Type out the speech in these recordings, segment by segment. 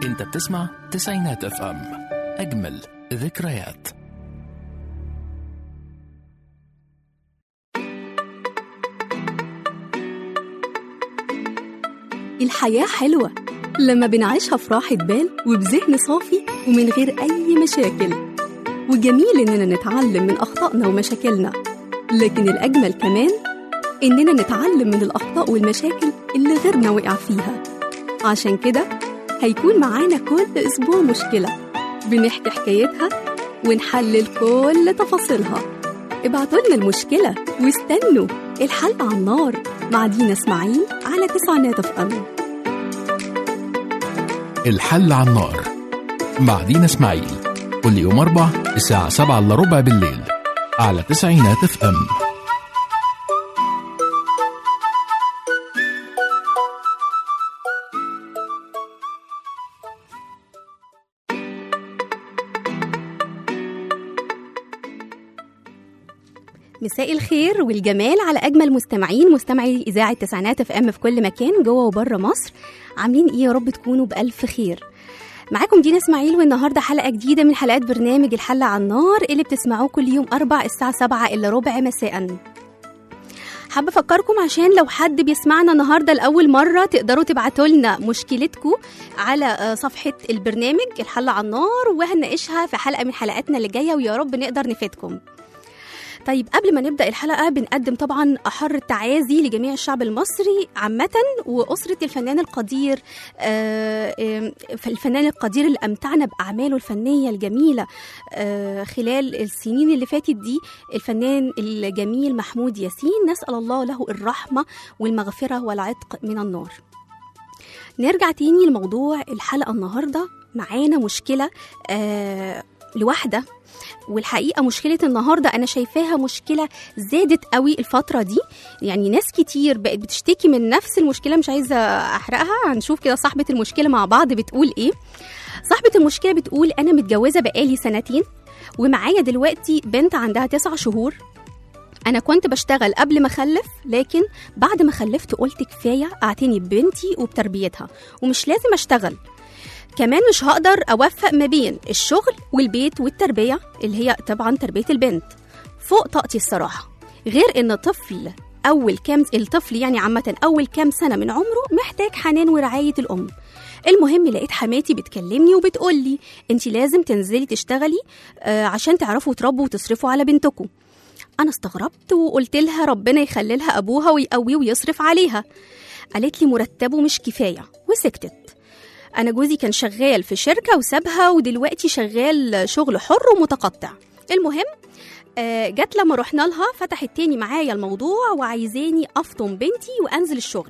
انت بتسمع تسعينات اف ام اجمل ذكريات الحياة حلوة لما بنعيشها في راحة بال وبذهن صافي ومن غير أي مشاكل وجميل إننا نتعلم من أخطائنا ومشاكلنا لكن الأجمل كمان إننا نتعلم من الأخطاء والمشاكل اللي غيرنا وقع فيها عشان كده هيكون معانا كل أسبوع مشكلة بنحكي حكايتها ونحلل كل تفاصيلها ابعتولنا المشكلة واستنوا الحل على النار مع دينا اسماعيل على تسعينات اف ام الحل على النار مع دينا اسماعيل كل يوم اربع الساعة سبعة الا ربع بالليل على تسعينات اف ام مساء الخير والجمال على اجمل مستمعين مستمعي اذاعه تسعينات اف ام في كل مكان جوه وبره مصر عاملين ايه يا رب تكونوا بالف خير معاكم دينا اسماعيل والنهارده حلقه جديده من حلقات برنامج الحل على النار اللي بتسمعوه كل يوم اربع الساعه 7 الا ربع مساء حابة أفكركم عشان لو حد بيسمعنا النهاردة لأول مرة تقدروا تبعتوا لنا مشكلتكم على آه، صفحة البرنامج الحل على النار وهنناقشها في حلقة من حلقاتنا اللي جاية ويا رب نقدر نفيدكم طيب قبل ما نبدا الحلقه بنقدم طبعا احر التعازي لجميع الشعب المصري عامه واسره الفنان القدير آه، آه، الفنان القدير اللي امتعنا باعماله الفنيه الجميله آه، خلال السنين اللي فاتت دي الفنان الجميل محمود ياسين نسال الله له الرحمه والمغفره والعتق من النار نرجع تاني لموضوع الحلقه النهارده معانا مشكله آه لواحده والحقيقه مشكله النهارده انا شايفاها مشكله زادت قوي الفتره دي يعني ناس كتير بقت بتشتكي من نفس المشكله مش عايزه احرقها هنشوف كده صاحبه المشكله مع بعض بتقول ايه صاحبه المشكله بتقول انا متجوزه بقالي سنتين ومعايا دلوقتي بنت عندها تسع شهور انا كنت بشتغل قبل ما اخلف لكن بعد ما خلفت قلت كفايه اعتني ببنتي وبتربيتها ومش لازم اشتغل كمان مش هقدر اوفق ما بين الشغل والبيت والتربيه اللي هي طبعا تربيه البنت فوق طاقتي الصراحه غير ان طفل اول كام الطفل يعني عامه اول كام سنه من عمره محتاج حنان ورعايه الام المهم لقيت حماتي بتكلمني وبتقول لي انت لازم تنزلي تشتغلي آه، عشان تعرفوا تربوا وتصرفوا على بنتكم انا استغربت وقلت لها ربنا يخلي لها ابوها ويقويه ويصرف عليها قالت لي مرتبه مش كفايه وسكتت انا جوزي كان شغال في شركه وسابها ودلوقتي شغال شغل حر ومتقطع المهم آه، جت لما رحنا لها فتحت تاني معايا الموضوع وعايزاني افطم بنتي وانزل الشغل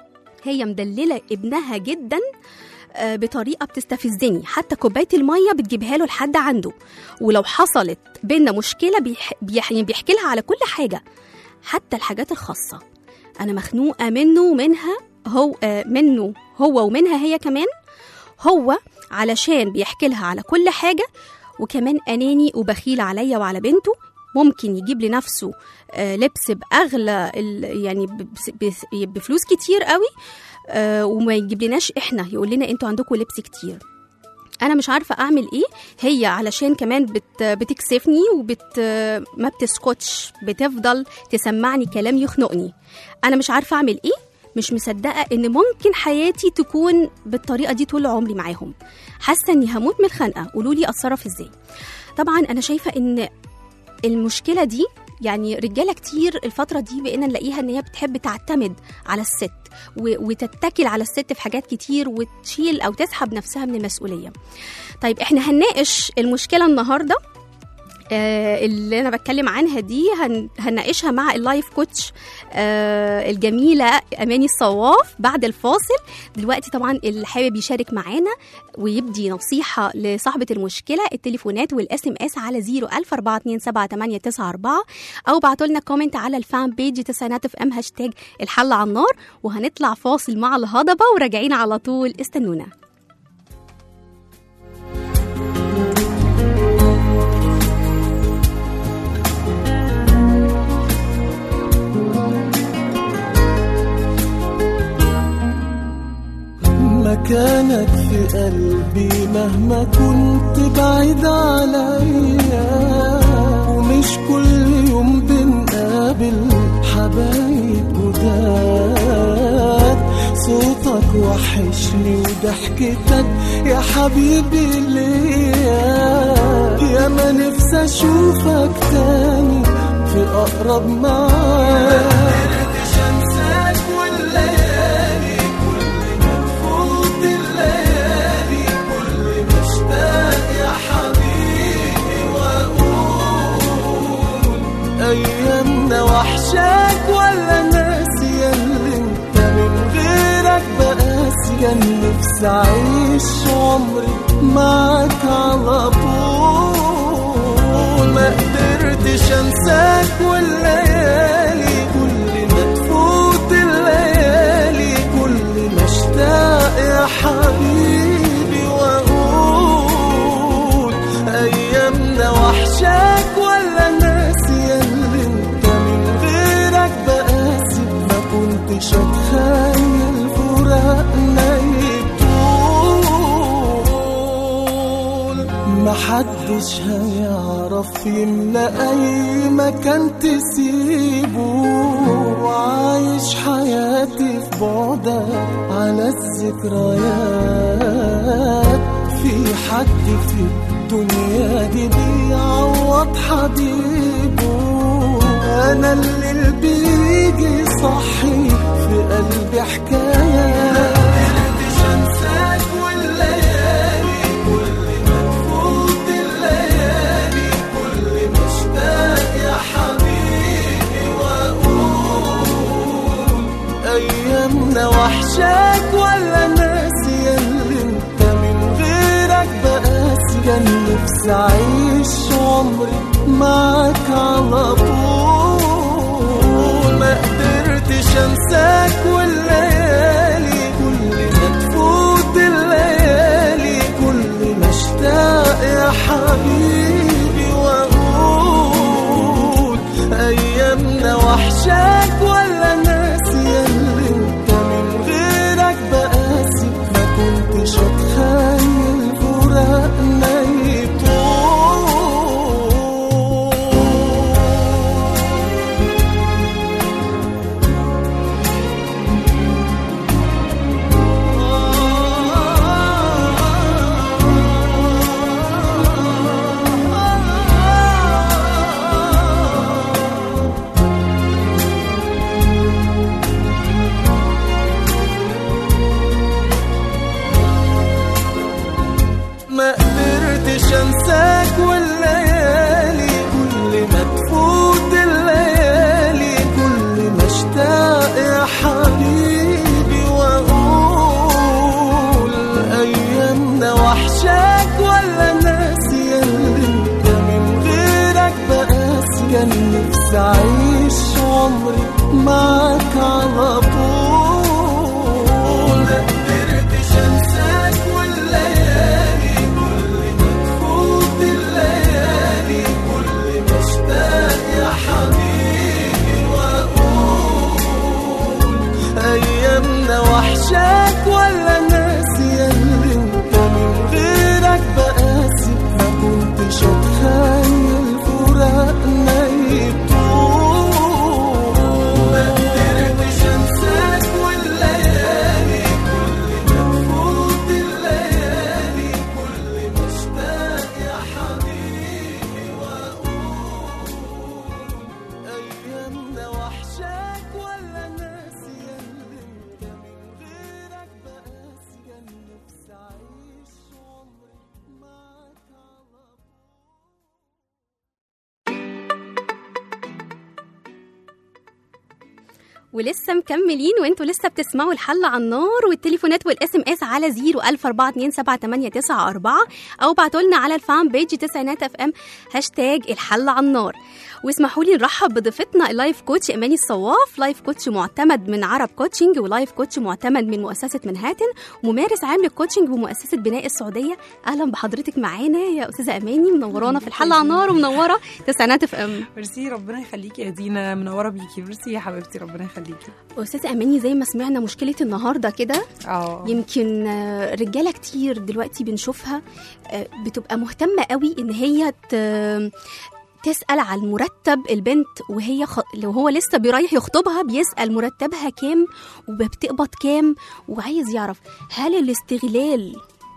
هي مدلله ابنها جدا آه، بطريقه بتستفزني حتى كوبايه الميه بتجيبها له لحد عنده ولو حصلت بينا مشكله بيح... بيح... يعني بيحكي لها على كل حاجه حتى الحاجات الخاصه انا مخنوقه منه ومنها هو آه، منه هو ومنها هي كمان هو علشان بيحكي لها على كل حاجه وكمان اناني وبخيل عليا وعلى بنته ممكن يجيب لنفسه آه، لبس باغلى ال- يعني بس- بس- بفلوس كتير قوي آه، وما يجيب لناش احنا يقول لنا انتوا عندكم لبس كتير انا مش عارفه اعمل ايه هي علشان كمان بت بتكسفني وبت ما بتسكتش بتفضل تسمعني كلام يخنقني انا مش عارفه اعمل ايه مش مصدقه ان ممكن حياتي تكون بالطريقه دي طول عمري معاهم حاسه اني هموت من الخنقه قولوا لي اتصرف ازاي طبعا انا شايفه ان المشكله دي يعني رجاله كتير الفتره دي بقينا نلاقيها ان هي بتحب تعتمد على الست و- وتتكل على الست في حاجات كتير وتشيل او تسحب نفسها من المسؤوليه طيب احنا هنناقش المشكله النهارده آه، اللي انا بتكلم عنها دي هن- هنناقشها مع اللايف كوتش آه، الجميله اماني الصواف بعد الفاصل دلوقتي طبعا اللي حابب يشارك معانا ويبدي نصيحه لصاحبه المشكله التليفونات والاس ام اس على 004278994 او بعتوا لنا كومنت على الفان بيج تسعينات اف ام هاشتاج الحل على النار وهنطلع فاصل مع الهضبه وراجعين على طول استنونا ما مكانك في قلبي مهما كنت بعيد عليا ومش كل يوم بنقابل حبايب جداد صوتك وحشني وضحكتك يا حبيبي ليا يا ما نفسي اشوفك تاني في اقرب معاد انساك والليالي كل ما تفوت الليالي كل ما اشتاق يا حبيبي واقول ايامنا وحشاك ولا ناسي اللي انت من غيرك بقاسي نفسي اعيش عمري معاك على طول ما قدرتش انساك والليالي كل ما تفوت الليالي كل ما اشتاق يا حبيبي واقول ايامنا وحشاك ولا ناسي اللي انت من غيرك بقاسي ما كنتش اتخيل فراقنا يطول محدش هيعرف يملى اي مكان تسيبه وعايش حياتي في بعدك على الذكريات في حد في الدنيا دي بيعوض حبيبه انا اللي بيجي صحي في قلبي حكايات انساك والليالي كل ما تفوت الليالي كل ما اشتاق يا حبيبي واقول ايامنا وحشاك ولا ناسي اللي انت من غيرك بقاسي كان نفسي اعيش عمري معاك على طول ما قدرتش انساك والليالي كل ما تفوت الليالي كل ما اشتاق يا حبيبي واقول ايامنا وحشاك ولا ناسي اللي انت من غيرك بقاسي ما كنتش اتخيل فراقنا يطول ما قدرتش انساك والليالي كل ما تفوت الليالي كل ما اشتاق يا حبيبي واقول ايامنا وحشاك ولا ناسي اللي انت من غيرك بقاسي كان نفسي اعيش عمري معاك على طول ما قدرتش انساك والليالي كل ما تفوت الليالي كل ما اشتاق يا حبيبي واقول ايامنا وحشاك ولا ناسي اللي انت من غيرك بقاسي ما كنتش اتخيل فراقنا يطول ما قدرتش انساك والليالي كل ما تفوت الليالي كل ما اشتاق يا حبيبي واقول ايامنا وحشاك ولا ناسي اللي انت من غيرك بقاسي كان نفسي اعيش عمري معاك على طول ولسه مكملين وانتوا لسه بتسمعوا الحل على النار والتليفونات والاس ام اس على 014278994 او ابعتوا لنا على الفان بيج تسعينات اف ام هاشتاج الحل على النار واسمحوا لي نرحب بضيفتنا اللايف كوتش اماني الصواف لايف كوتش معتمد من عرب كوتشنج ولايف كوتش معتمد من مؤسسه منهاتن وممارس عام للكوتشنج بمؤسسه بناء السعوديه اهلا بحضرتك معانا يا استاذه اماني منورانا في الحل على النار ومنوره تسعينات اف ام ميرسي ربنا يخليكي يا دينا منوره بيكي ميرسي يا حبيبتي ربنا يخليكي يخليكي استاذه اماني زي ما سمعنا مشكله النهارده كده اه يمكن آه، رجاله كتير دلوقتي بنشوفها آه، بتبقى مهتمه قوي ان هي ت- تسأل على المرتب البنت وهي خ... لو هو لسه بيريح يخطبها بيسأل مرتبها كام وبتقبض كام وعايز يعرف هل الاستغلال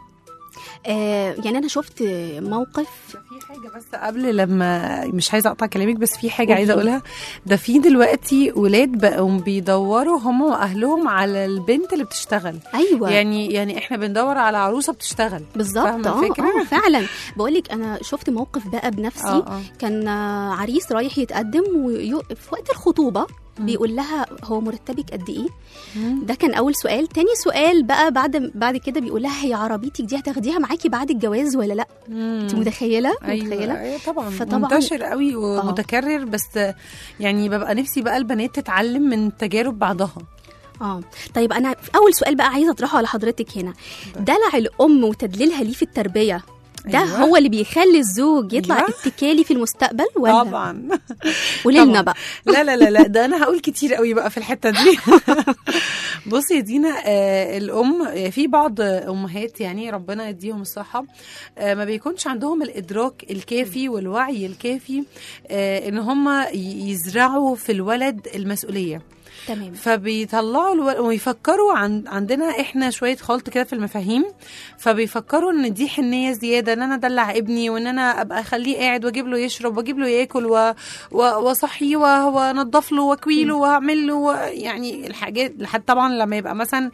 آه يعني أنا شفت موقف في حاجه بس قبل لما مش عايزه اقطع كلامك بس في حاجه عايزه قولي. اقولها ده في دلوقتي ولاد بقوا بيدوروا هم واهلهم على البنت اللي بتشتغل أيوة يعني يعني احنا بندور على عروسه بتشتغل بالظبط فاهمة اه الفكرة؟ اه فعلا بقولك انا شفت موقف بقى بنفسي اه اه كان آه، عريس رايح يتقدم وفي وقت الخطوبه مم. بيقول لها هو مرتبك قد ايه مم. ده كان اول سؤال تاني سؤال بقى بعد بعد كده بيقول لها هي عربيتك دي هتاخديها معاكي بعد الجواز ولا لا انت مم. متخيله ايوه متخيله أيوة طبعا فطبعاً- منتشر قوي ومتكرر بس يعني ببقى نفسي بقى البنات تتعلم من تجارب بعضها اه طيب انا في اول سؤال بقى عايزه اطرحه على حضرتك هنا دلع الام وتدليلها ليه في التربيه ده أيوة. هو اللي بيخلي الزوج يطلع أيوة. اتكالي في المستقبل ولا طبعا قولي لنا طبعاً. بقى لا لا لا لا ده انا هقول كتير قوي بقى في الحته دي بصي يا دينا آه الام آه، في بعض امهات يعني ربنا يديهم الصحه آه ما بيكونش عندهم الادراك الكافي والوعي الكافي آه ان هم ي- يزرعوا في الولد المسؤوليه تمام فبيطلعوا الو... ويفكروا عن... عندنا احنا شويه خلط كده في المفاهيم فبيفكروا ان دي حنيه زياده ان انا ادلع ابني وان انا ابقى اخليه قاعد واجيب له يشرب واجيب له ياكل و... و... واصحيه و- وانضف له واكوي له واعمل له و... يعني الحاجات لحد طبعا لما يبقى مثلا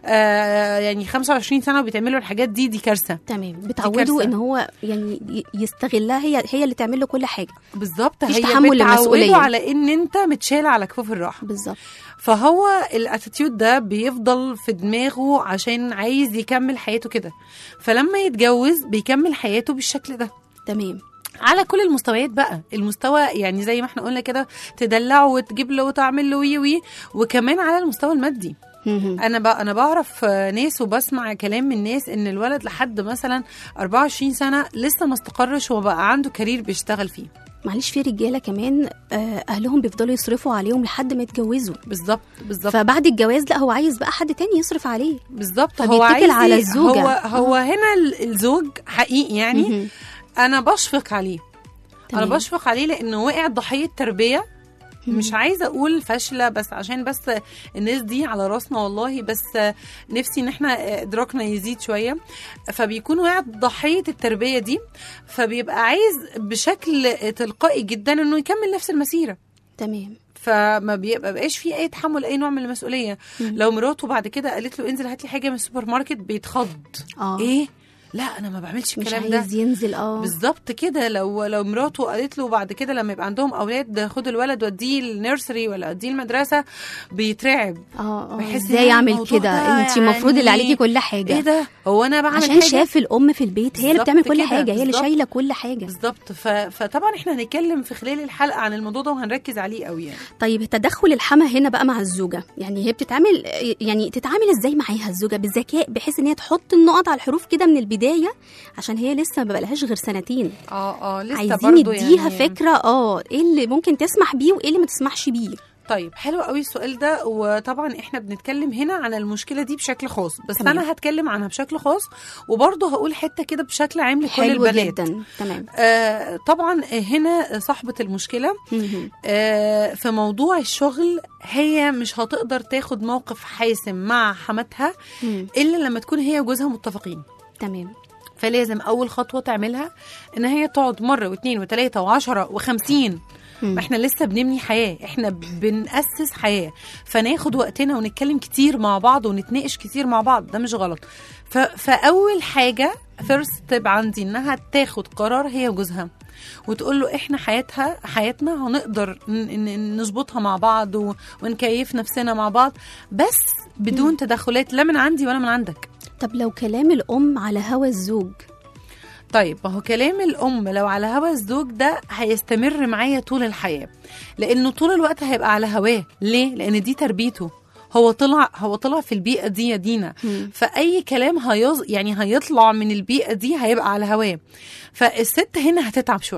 آه يعني 25 سنه وبيتعملوا الحاجات دي دي كارثه تمام كارثة. بتعودوا ان هو يعني ي- يستغلها هي هي اللي تعمل له كل حاجه بالظبط مفيش هي تحمل بتعوده للمسؤولية. على ان انت متشال على كفوف الراحه بالظبط فهو الاتيتيود ده بيفضل في دماغه عشان عايز يكمل حياته كده فلما يتجوز بيكمل حياته بالشكل ده تمام على كل المستويات بقى المستوى يعني زي ما احنا قلنا كده تدلعه وتجيب له وتعمل له وي وي وكمان على المستوى المادي مهم. انا بقى انا بعرف آه، ناس وبسمع كلام من ناس ان الولد لحد مثلا 24 سنه لسه ما استقرش وبقى عنده كارير بيشتغل فيه معلش في رجاله كمان آه، اهلهم بيفضلوا يصرفوا عليهم لحد ما يتجوزوا بالظبط بالظبط فبعد الجواز لا هو عايز بقى حد تاني يصرف عليه بالظبط هو فبيتكل عايز على ي- الزوجة. هو هو هنا ال- الزوج حقيقي يعني مهم. انا بشفق عليه تمام. انا بشفق عليه لانه وقع ضحيه تربيه مش عايزه اقول فاشله بس عشان بس الناس دي على راسنا والله بس نفسي ان احنا ادراكنا يزيد شويه فبيكون واقع ضحيه التربيه دي فبيبقى عايز بشكل تلقائي جدا انه يكمل نفس المسيره تمام فما بيبقى بقاش فيه اي تحمل اي نوع من المسؤوليه مم. لو مراته بعد كده قالت له انزل هات لي حاجه من السوبر ماركت بيتخض اه ايه لا انا ما بعملش مش الكلام ده عايز ينزل اه بالظبط كده لو لو مراته قالت له بعد كده لما يبقى عندهم اولاد خد الولد وديه النيرسري ولا وديه المدرسه بيترعب اه اه بحس ازاي إن اعمل الموضوع كده ده انت المفروض اللي يعني عليكي كل حاجه ايه ده هو انا بعمل عشان حاجه شاف الام في البيت هي اللي بالظبط بتعمل كل كده، حاجه هي اللي بالظبط. شايله كل حاجه بالظبط ف... فطبعا احنا هنتكلم في خلال الحلقه عن الموضوع ده وهنركز عليه قوي يعني طيب تدخل الحما هنا بقى مع الزوجه يعني هي بتتعامل يعني تتعامل ازاي معاها الزوجه بذكاء بحيث ان هي تحط النقط على الحروف كده من البدايه عشان هي لسه ما بقالهاش غير سنتين اه اه لسه عايزين برضو نديها يعني فكره اه ايه اللي ممكن تسمح بيه وايه اللي ما تسمحش بيه طيب حلو قوي السؤال ده وطبعا احنا بنتكلم هنا عن المشكله دي بشكل خاص بس تمام. انا هتكلم عنها بشكل خاص وبرضه هقول حته كده بشكل عام لكل حلو البنات جدا تمام آه طبعا هنا صاحبه المشكله مهم. آه في موضوع الشغل هي مش هتقدر تاخد موقف حاسم مع حماتها مم. الا لما تكون هي وجوزها متفقين تمام فلازم اول خطوه تعملها ان هي تقعد مره واثنين وثلاثه وعشرة وخمسين مم. ما احنا لسه بنبني حياه احنا بنأسس حياه فناخد وقتنا ونتكلم كتير مع بعض ونتناقش كتير مع بعض ده مش غلط ف... فاول حاجه فيرست ستيب عندي انها تاخد قرار هي وجوزها وتقول له احنا حياتها حياتنا هنقدر ن- ن- نظبطها مع بعض و... ونكيف نفسنا مع بعض بس بدون تدخلات لا من عندي ولا من عندك طب لو كلام الام على هوى الزوج طيب ما هو كلام الام لو على هوا الزوج ده هيستمر معايا طول الحياه لانه طول الوقت هيبقى على هواه ليه لان دي تربيته هو طلع هو طلع في البيئه دي يا دينا مم. فاي كلام هيز يعني هيطلع من البيئه دي هيبقى على هواه فالست هنا هتتعب شويه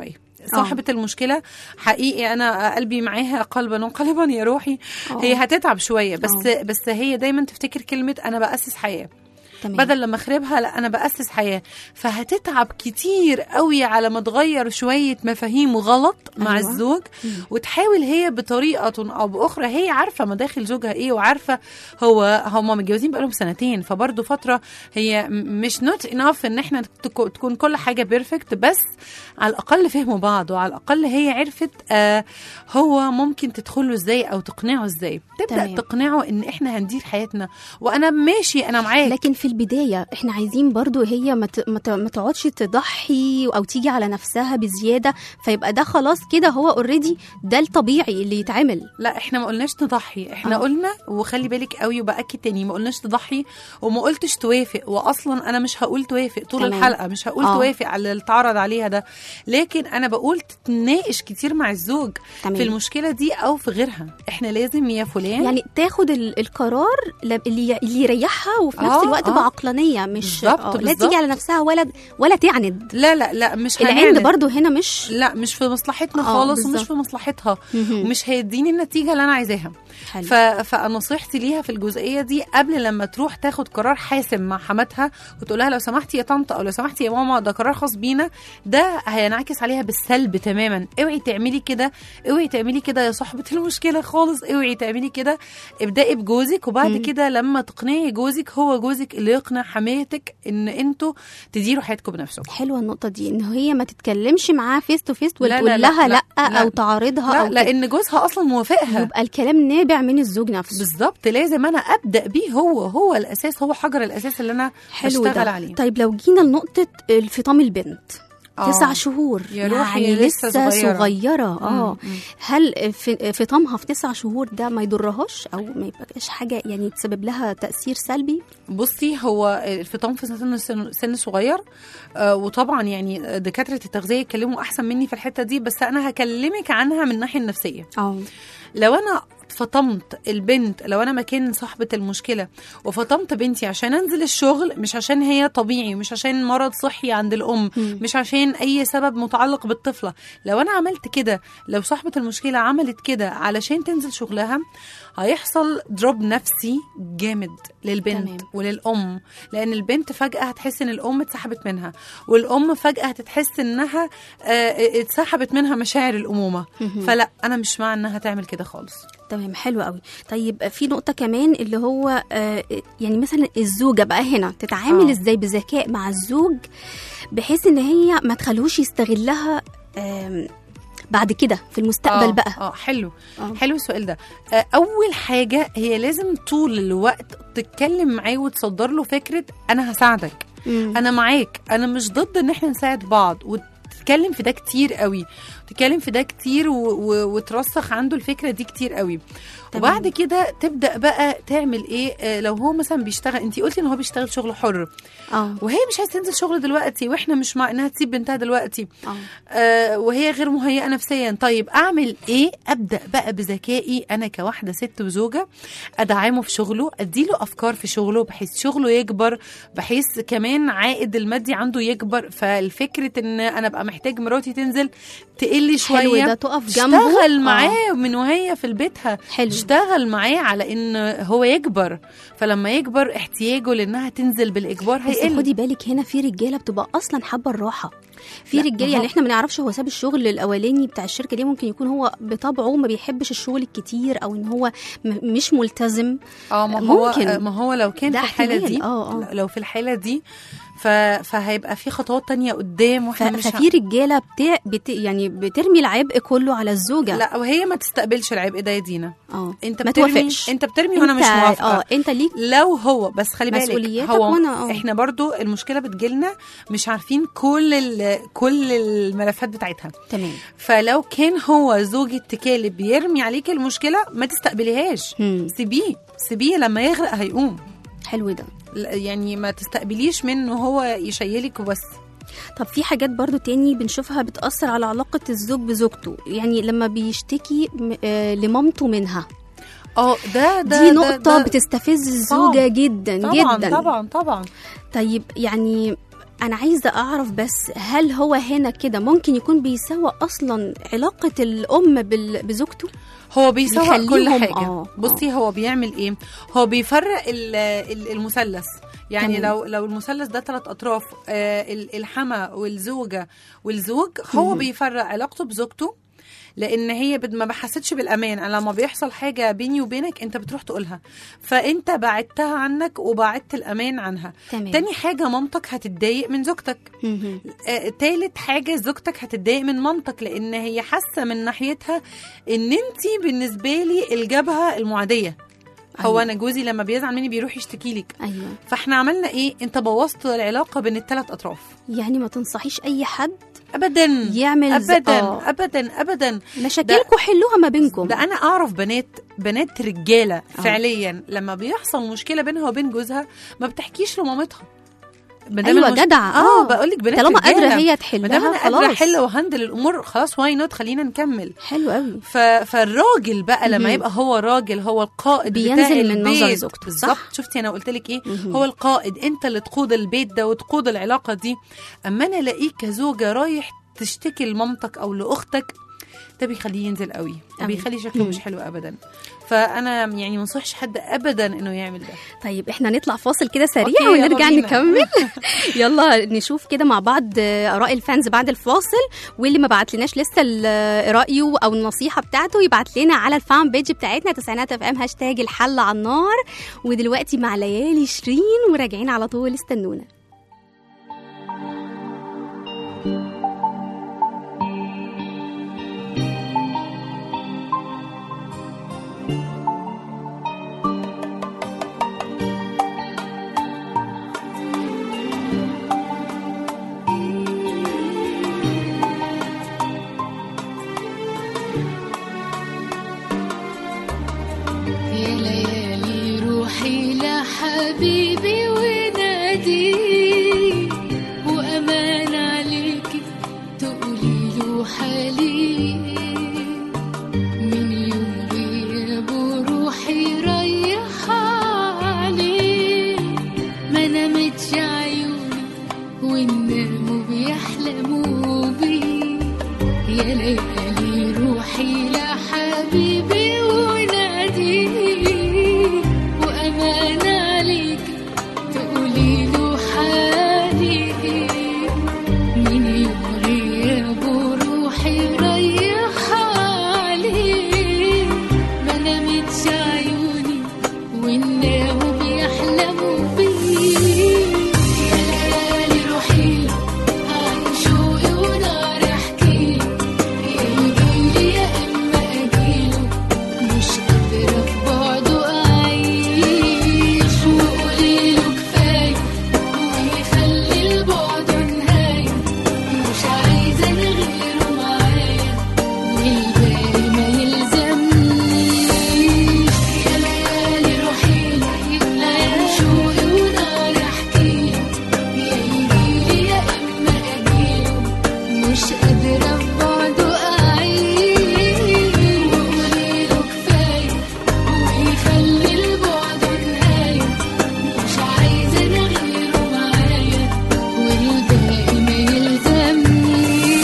صاحبه المشكله حقيقي انا قلبي معاها قلبا وقلبا يا روحي آه. هي هتتعب شويه بس آه. بس هي دايما تفتكر كلمه انا باسس حياه تمام بدل لما اخربها لا انا باسس حياه فهتتعب كتير قوي على ما تغير شويه مفاهيم غلط مع أيوة. الزوج وتحاول هي بطريقه او باخرى هي عارفه مداخل زوجها ايه وعارفه هو هما متجوزين بقالهم سنتين فبرضه فتره هي م- مش نوت اناف ان احنا تكو- تكون كل حاجه بيرفكت بس على الاقل فهموا بعض وعلى الاقل هي عرفت آه هو ممكن تدخله ازاي او تقنعه ازاي تبدا تمام. تقنعه ان احنا هندير حياتنا وانا ماشي انا معاك لكن في البداية احنا عايزين برضو هي ما ت- ما ت- ما تقعدش تضحي او تيجي على نفسها بزيادة فيبقى ده خلاص كده هو اوريدي ده الطبيعي اللي يتعمل لا احنا ما قلناش تضحي احنا آه. آه. قلنا وخلي بالك قوي وباكد تاني ما قلناش تضحي وما قلتش توافق واصلا انا مش هقول توافق طول تمام. تمام. الحلقه مش هقول آه. آه. توافق على اللي اتعرض عليها ده لكن انا بقول تتناقش كتير مع الزوج تمام. في المشكله دي او في غيرها احنا لازم يا فلان يعني تاخد ال- القرار ل- اللي اللي يريحها وفي نفس آه، الوقت آه. بعقلانيه مش بالظبط، آه، لا بالظبط. تيجي على نفسها ولا ولا تعند لا لا لا مش العند هنعند. برضو هنا مش لا مش في مصلحتنا آه، خالص بالظبط. ومش في مصلحتها مهم. ومش هيديني النتيجه اللي انا عايزاها حلو. ف... فنصيحتي ليها في الجزئيه دي قبل لما تروح تاخد قرار حاسم مع حماتها وتقول لها لو سمحتي يا طنط او لو سمحتي يا ماما ده قرار خاص بينا ده هينعكس عليها بالسلب تماما اوعي تعملي كده اوعي تعملي كده يا صاحبه المشكله خالص اوعي تعملي كده ابدأي بجوزك وبعد مم. كده لما تقنعي جوزك هو جوزك اللي يقنع حماتك ان انتوا تديروا حياتكم بنفسكم حلوه النقطه دي ان هي ما تتكلمش معاه فيس تو فيس لا، لا، وتقول لا، لها لا, لا، لا. او تعارضها لا او كده. لان جوزها اصلا موافقها يبقى الكلام نابع من الزوج نفسه بالظبط لازم انا ابدا بيه هو هو الاساس هو حجر الاساس اللي انا حلو بشتغل ده عليه طيب لو جينا لنقطه الفطام البنت آه. تسع شهور يا روحي يعني لسه لسه صغيرة. صغيرة اه مم، مم. هل في- فطامها في تسع شهور ده ما يضرهاش او ما يبقاش حاجة يعني تسبب لها تأثير سلبي بصي هو الفطام في سن سن, سن صغير آه وطبعا يعني دكاتره التغذيه يتكلموا احسن مني في الحته دي بس انا هكلمك عنها من الناحيه النفسيه اه لو انا فطمت البنت لو انا مكان صاحبه المشكله وفطمت بنتي عشان انزل الشغل مش عشان هي طبيعي مش عشان مرض صحي عند الام مم. مش عشان اي سبب متعلق بالطفله لو انا عملت كده لو صاحبه المشكله عملت كده علشان تنزل شغلها هيحصل دروب نفسي جامد للبنت تمام. تمام. وللام لان البنت فجاه هتحس ان الام اتسحبت منها والام فجاه هتحس انها آه، اتسحبت منها مشاعر الامومه مهم. فلا انا مش مع انها تعمل كده خالص تمام حلو قوي طيب في نقطة كمان اللي هو آه يعني مثلا الزوجة بقى هنا تتعامل آه. ازاي بذكاء مع الزوج بحيث ان هي ما تخلوش يستغلها آم، بعد كده في المستقبل آه، بقى اه حلو آه. حلو السؤال ده آه، اول حاجه هي لازم طول الوقت تتكلم معاه وتصدر له فكره انا هساعدك مم. انا معاك انا مش ضد ان احنا نساعد بعض وتتكلم في ده كتير قوي تتكلم في ده كتير و... و... وترسخ عنده الفكره دي كتير قوي تمام. وبعد كده تبدا بقى تعمل ايه آه، لو هو مثلا بيشتغل انت قلتي ان هو بيشتغل شغل حر اه وهي مش عايزه تنزل شغل دلوقتي واحنا مش مع انها تسيب بنتها دلوقتي اه آه وهي غير مهيئه نفسيا طيب اعمل ايه ابدا بقى بذكائي انا كواحده ست وزوجه ادعمه في شغله اديله افكار في شغله بحيث شغله يكبر بحيث كمان عائد المادي عنده يكبر فالفكره ان انا ابقى محتاج مراتي تنزل تقل شويه حلو ده تقف جنبه اشتغل آه. معاه من وهي في بيتها حلو اشتغل معاه على ان هو يكبر فلما يكبر احتياجه لانها تنزل بالاجبار بس هيقل خدي بالك هنا في رجاله بتبقى اصلا حابه الراحه في لا، رجاله ما يعني هو- احنا ما نعرفش هو ساب الشغل الاولاني بتاع الشركه دي ممكن يكون هو بطبعه ما بيحبش الشغل الكتير او ان هو م- مش ملتزم اه ما هو ممكن. ما هو لو كان ده في الحاله احتمال، دي اه، اه. لو في الحاله دي ف... فهيبقى في خطوات تانية قدام ف- واحنا مش ه- ففي رجاله بت... بت... يعني بترمي العبء كله على الزوجه لا وهي ما تستقبلش العبء ده يا دينا اه انت ما بترمي توافقش انت بترمي وانا مش انت- موافقه اه انت ليك لو هو بس خلي بالك مسؤولياتك هو وأنا- اه. احنا برضو المشكله بتجيلنا مش عارفين كل ال... كل الملفات بتاعتها تمام فلو كان هو زوج اتكالي بيرمي عليك المشكله ما تستقبليهاش مم. سيبيه سيبيه لما يغرق هيقوم حلو ده لا، يعني ما تستقبليش منه هو يشيلك وبس طب في حاجات برضو تاني بنشوفها بتأثر على علاقة الزوج بزوجته يعني لما بيشتكي م- آه لمامته منها اه ده ده دي ده- نقطة ده بتستفز الزوجة جدا طبعا جدا طبعا طبعا طيب يعني انا عايزه اعرف بس هل هو هنا كده ممكن يكون بيسوى اصلا علاقه الام بال- بزوجته هو بيسوق كل بيخليهم- حاجه آه، بصي هو بيعمل ايه هو بيفرق ال- ال- المثلث يعني تمام. لو لو المثلث ده ثلاث اطراف آه ال- الحما والزوجه والزوج هو بيفرق علاقته بزوجته لان هي بد- ما بحستش بالامان أنا لما بيحصل حاجه بيني وبينك انت بتروح تقولها فانت بعدتها عنك وبعدت الامان عنها تمام تاني حاجه مامتك هتتضايق من زوجتك مهم. آه، تالت حاجة زوجتك هتتضايق من مامتك لأن هي حاسة من ناحيتها إن أنت بالنسبة لي الجبهة المعادية هو أيوة. أنا جوزي لما بيزعل مني بيروح يشتكي لك ايوه فاحنا عملنا ايه انت بوظت العلاقه بين الثلاث اطراف يعني ما تنصحيش اي حد ابدا يعمل ز- ابدا آه. ابدا ابدا مشاكلكم حلوها ما بينكم ده انا اعرف بنات بنات رجاله آه. فعليا لما بيحصل مشكله بينها وبين جوزها ما بتحكيش لمامتها ما دام ايوه المش- جدع اه بقول لك بنات طالما قادره رجالة. هي ما دام تحلها انا قادره خلاص احل وهندل الامور خلاص واي نوت خلينا نكمل حلو قوي ف... فالراجل بقى لما مهم. يبقى هو راجل هو القائد بتاع بينزل من نظر البيت. زوجته، بالظبط صح؟ شفتي انا قلت لك ايه مهم. هو القائد انت اللي تقود البيت ده وتقود العلاقه دي اما انا الاقيك كزوجه رايح تشتكي لمامتك او لاختك ده بيخليه ينزل قوي أوي. وبيخلي شكله مم. مش حلو ابدا فانا يعني ما انصحش حد ابدا انه يعمل ده طيب احنا نطلع فاصل كده سريع أوكي، يلا ونرجع بينا. نكمل يلا نشوف كده مع بعض آه، اراء الفانز بعد الفاصل واللي ما بعت لناش لسه ال- رايه او النصيحه بتاعته يبعت لنا على الفان بيج بتاعتنا تسعينات اف ام هاشتاج الحل على النار ودلوقتي مع ليالي شيرين وراجعين على طول استنونا يا ليالي روحي لحبيبي ونادي وأمان عليكي تقولي له حالي من يوم غيابه روحي رايحة عليه ما نامتش عيوني والناموا بيحلموا بيه يا ليالي روحي لحبيبي ونادي وأمان عليك تقولي له حالي من يوم غيابه روحي رايحة عليه ما نامتش عيوني والناموا بيحلموا بيه يا ليالي روحي عن شوقي ونار احكي يجيلي يا اما اجيله مش قادرة في بعده اعيش وقوليله كفاية ويخلي البعد نهاية مش عايزة انا غيره معايا والباقي ما يلزمنيش يا ليالي روحي عن شوقي ونار احكي يا يجيلي يا اما اجيله مش قادرة في بعده أعيش وقوليله كفاية ويخلي البعد نهاية مش عايزة أنا غيره معايا والباقي ما يلزمنيش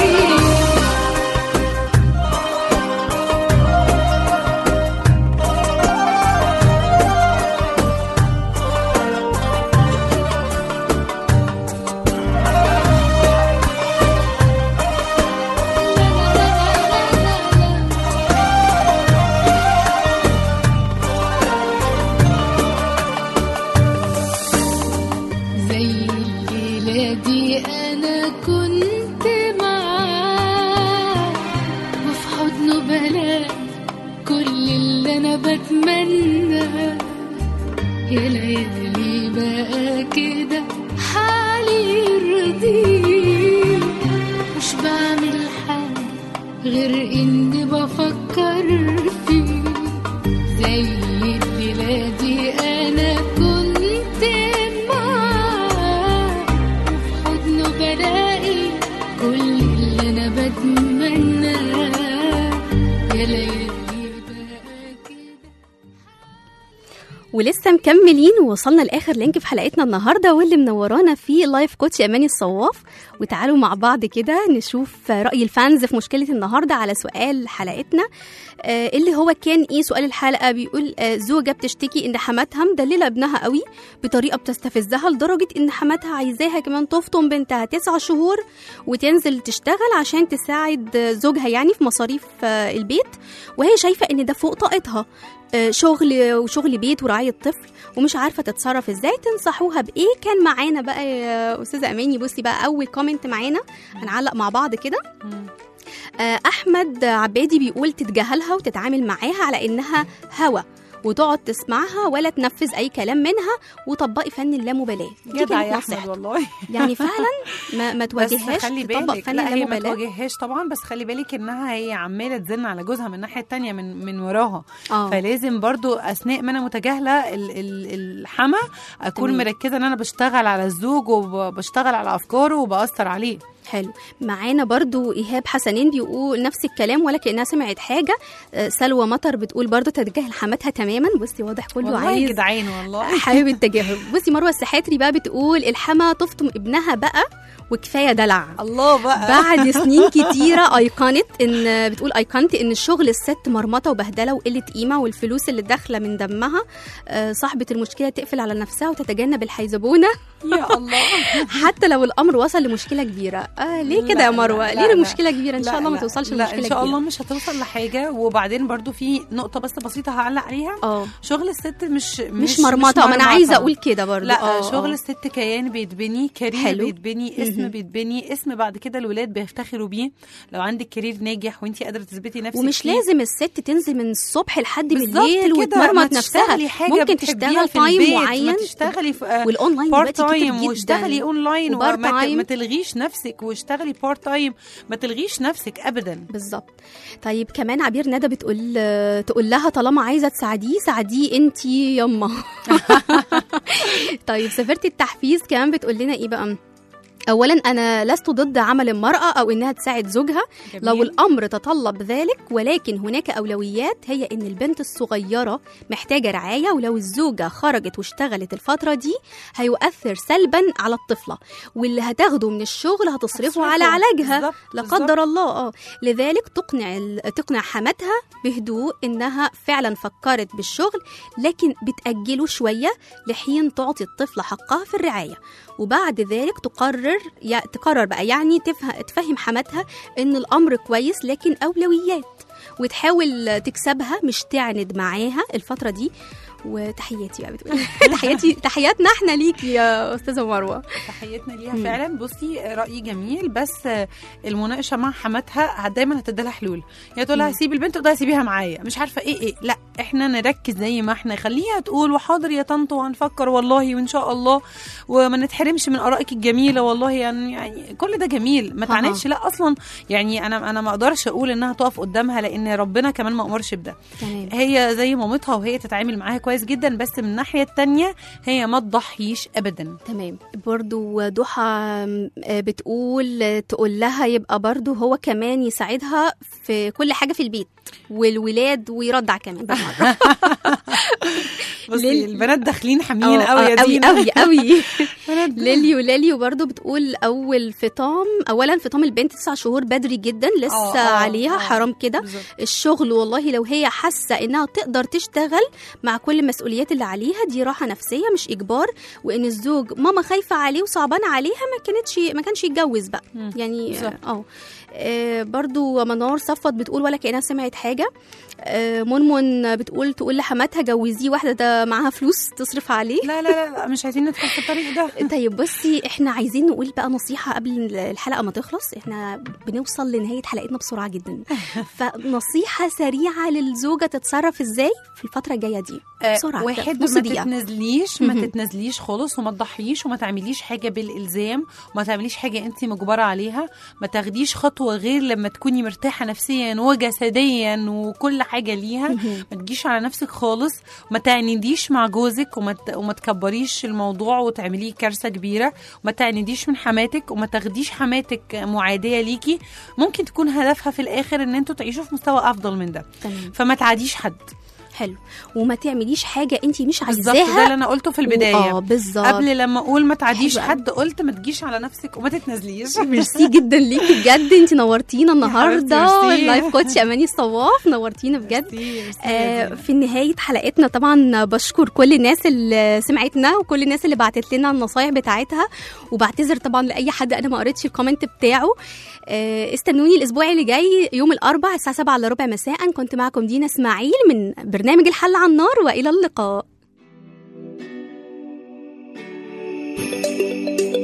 زي الليلة دي أنا كنت معاه وفي حضنه بلاقي كل اللي أنا بتمناه يا ليالي بقى كده حالي يرضيه مش بعمل حاجة غير إني بفكر فيه زي الليلة دي أنا كنت معاه وفي حضنه بلاقي كل اللي أنا بتمناه يا ليالي بقى كده ولسه مكملين ووصلنا لاخر لينك في حلقتنا النهارده واللي منورانا فيه لايف كوتش اماني الصواف وتعالوا مع بعض كده نشوف راي الفانز في مشكله النهارده على سؤال حلقتنا آه، اللي هو كان ايه سؤال الحلقه بيقول آه، زوجه بتشتكي ان حماتها مدلله ابنها قوي بطريقه بتستفزها لدرجه ان حماتها عايزاها كمان تفطم بنتها تسع شهور وتنزل تشتغل عشان تساعد آه، زوجها يعني في مصاريف آه، البيت وهي شايفه ان ده فوق طاقتها آه، شغل وشغل بيت ورعايه طفل ومش عارفه تتصرف ازاي تنصحوها بايه كان معانا بقى يا استاذه اماني بصي بقى اول كومنت معانا هنعلق مع بعض كده آه، احمد عبادي بيقول تتجاهلها وتتعامل معاها على انها هوا وتقعد تسمعها ولا تنفذ اي كلام منها وطبقي فن اللامبالاه دي جدع كانت يا احمد نصيحته. والله يعني فعلا ما, ما بس تواجههاش خلي تطبق بالك فن لا هي ما اللامبالاه تواجههاش طبعا بس خلي بالك انها هي عماله تزن على جوزها من الناحيه التانية من من وراها اه فلازم برضو اثناء ما انا متجاهله ال- ال- الحما اكون تمام. مركزه ان انا بشتغل على الزوج وبشتغل على افكاره وباثر عليه حلو معانا برضو ايهاب حسنين بيقول نفس الكلام ولا كانها سمعت حاجه آه، سلوى مطر بتقول برضو تتجاهل حماتها تماما بصي واضح كله والله عايز جدعان والله حابب التجاهل بصي مروه السحاتري بقى بتقول الحما تفطم ابنها بقى وكفايه دلع الله بقى بعد سنين كتيرة أيقنت إن بتقول أيقنت إن الشغل الست مرمطة وبهدلة وقلة قيمة والفلوس اللي داخلة من دمها آه، صاحبة المشكلة تقفل على نفسها وتتجنب الحيزبونة يا الله حتى لو الأمر وصل لمشكلة كبيرة آه ليه لا، كده يا لا، مروة لا، ليه لا. المشكلة كبيرة إن شاء لا، الله ما لا، توصلش لا لمشكلة ان شاء الله كبيرة مش هتوصل لحاجه وبعدين برضو في نقطه بس بسيطه هعلق عليها اه شغل الست مش مش مرمطة ما أنا عايزة أقول كده برضو لا آه، شغل آه. الست كيان بيتبني كارير حلو. بيتبني اسم مهم. بيتبني اسم بعد كده الولاد بيفتخروا بيه لو عندك كارير ناجح وانت قادره تثبتي نفسك ومش فيه. لازم الست تنزل من الصبح لحد بالظبط بالليل كده، ما وتمرمط نفسها تشتغلي حاجة ممكن بتحبيها تشتغل في تايم البيت، معين ما تشتغلي في آه، والاونلاين بارت دلوقتي كتير تايم جدا واشتغلي اونلاين وبارت وما ت- تايم. ما تلغيش نفسك واشتغلي بارت تايم ما تلغيش نفسك ابدا بالظبط طيب كمان عبير ندى بتقول تقول لها طالما عايزه تساعديه ساعديه انت يما طيب سفيره التحفيز كمان بتقول لنا ايه بقى اولا انا لست ضد عمل المراه او انها تساعد زوجها لو جميل. الامر تطلب ذلك ولكن هناك اولويات هي ان البنت الصغيره محتاجه رعايه ولو الزوجه خرجت واشتغلت الفتره دي هيؤثر سلبا على الطفله واللي هتاخده من الشغل هتصرفه هتصرفه. على علاجها بالظبط، لا بالظبط. قدر الله اه لذلك تقنع ال- تقنع حماتها بهدوء انها فعلا فكرت بالشغل لكن بتاجله شويه لحين تعطي الطفله حقها في الرعايه وبعد ذلك تقرر يا تقرر بقى يعني تفهم تفهم حماتها ان الامر كويس لكن اولويات وتحاول تكسبها مش تعند معاها الفتره دي وتحياتي بقى بتقولي تحياتي تحياتنا احنا ليكي يا استاذه مروه تحياتنا ليها مم. فعلا بصي رايي جميل بس المناقشه مع حماتها دايما هتديلها حلول يا تقول لها مم. سيبي البنت وده سيبيها معايا مش عارفه ايه ايه لا احنا نركز زي ما احنا خليها تقول وحاضر يا طنط وهنفكر والله وان شاء الله وما نتحرمش من ارائك الجميله والله يعني, يعني كل ده جميل ما أها. تعنتش لا اصلا يعني انا انا ما اقدرش اقول انها تقف قدامها لان ربنا كمان ما امرش بده تمام هي زي مامتها وهي تتعامل معاها كويس جدا بس من الناحيه التانية هي ما تضحيش ابدا تمام برضو ضحى آم، آه، بتقول آه، تقول لها يبقى برضو هو كمان يساعدها في كل حاجة في البيت والولاد ويرضع كمان بالمرة بصي ليل- البنات داخلين حاميين آه، قوي آه، يا قوي دينا قوي قوي بنات ليلي وليلي وبرضه بتقول اول فطام اولا فطام البنت تسع شهور بدري جدا لسه آه، آه، عليها آه. حرام كده بالظبط. الشغل والله لو هي حاسه انها تقدر تشتغل مع كل المسؤوليات اللي عليها دي راحه نفسيه مش اجبار وان الزوج ماما خايفه عليه وصعبانه عليها ما كانتش ما كانش يتجوز بقى مم. يعني بالظبط. اه آه، برضو منار صفت بتقول ولا كانها سمعت حاجه آه، منمن بتقول تقول لحماتها جوزيه واحده ده معاها فلوس تصرف عليه لا لا لا, لا مش عايزين ندخل في الطريق ده طيب بصي احنا عايزين نقول بقى نصيحة قبل الحلقة ما تخلص احنا بنوصل لنهاية حلقتنا بسرعة جدا فنصيحة سريعة للزوجة تتصرف ازاي في الفترة الجاية دي آه، بسرعة كده، واحد نص ما دقيقة. تتنازليش ما مهم. تتنازليش خالص وما تضحيش وما تعمليش حاجه بالالزام وما تعمليش حاجه انت مجبره عليها ما تاخديش خطوه غير لما تكوني مرتاحه نفسيا وجسديا وكل حاجه ليها مهم. ما تجيش على نفسك خالص وما تعنديش مع جوزك وما ت- وما تكبريش الموضوع وتعمليه كارثه كبيره وما تعنديش من حماتك وما تاخديش حماتك معاديه ليكي ممكن تكون هدفها في الاخر ان انتوا تعيشوا في مستوى افضل من ده تمام فما تعاديش حد حلو وما تعمليش حاجه انت مش بالظبط ده اللي عايزاها انا قلته في البدايه اه بالظبط قبل لما اقول ما تعديش حلو أوي. حد قلت ما تجيش على نفسك وما تتنازليش ميرسي جدا ليكي بجد انت نورتينا النهارده حبيبتي، ميرسي. اللايف كوتش اماني الصواف نورتينا بجد آه في نهاية حلقتنا طبعا بشكر كل الناس اللي سمعتنا وكل الناس اللي بعتت لنا النصايح بتاعتها وبعتذر طبعا لأي حد أنا ما قريتش الكومنت بتاعه آه استنوني الأسبوع اللي جاي يوم الأربع الساعة 7 الا ربع مساء كنت معكم دينا إسماعيل من برنامج الحل على النار وإلى اللقاء